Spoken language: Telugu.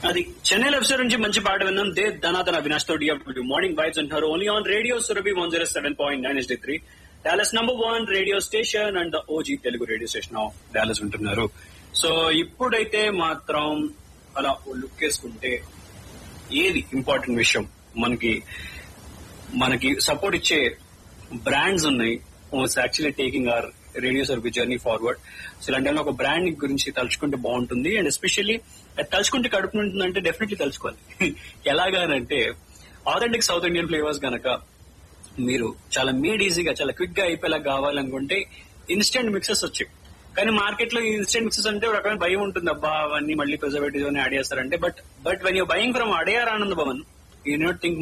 అది చెన్నై ఎపిసోడ్ నుంచి మంచి పాట విన్నాం దే ధనాథన అవినాష్ తో డిఎఫ్డబ్ల్యూ మార్నింగ్ వైబ్స్ అంటారు only on radio Surabhi one zero seven point nine S three Dallas number one radio station and OG Telugu radio station of Dallas ఉంటున్నారు సో ఇప్పుడైతే మాత్రం అలా లుక్ వేసుకుంటే ఏది ఇంపార్టెంట్ విషయం మనకి మనకి సపోర్ట్ ఇచ్చే బ్రాండ్స్ ఉన్నాయి actually taking our radio service journey forward so ఇలాంటి టైంలో ఒక బ్రాండ్ గురించి తలుచుకుంటే బాగుంటుంది అండ్ ఎస్పెషల్లీ తలుచుకుంటే కడుపు ఉంటుందంటే డెఫినెట్లీ తలుచుకోవాలి ఎలాగానంటే ఆథెంటిక్ సౌత్ ఇండియన్ ఫ్లేవర్స్ గనక మీరు చాలా మీడ్ ఈజీగా చాలా క్విక్ గా అయిపోయేలా కావాలనుకుంటే ఇన్స్టెంట్ మిక్సెస్ వచ్చాయి కానీ మార్కెట్ లో ఇన్స్టెంట్ మిక్సెస్ అంటే ఒక రకమైన భయం ఉంటుంది అబ్బా అవన్నీ మళ్ళీ ప్రిజర్వేటివ్ అని యాడ్ చేస్తారంటే but but when you buying from Adyar Anand Bhavan you not think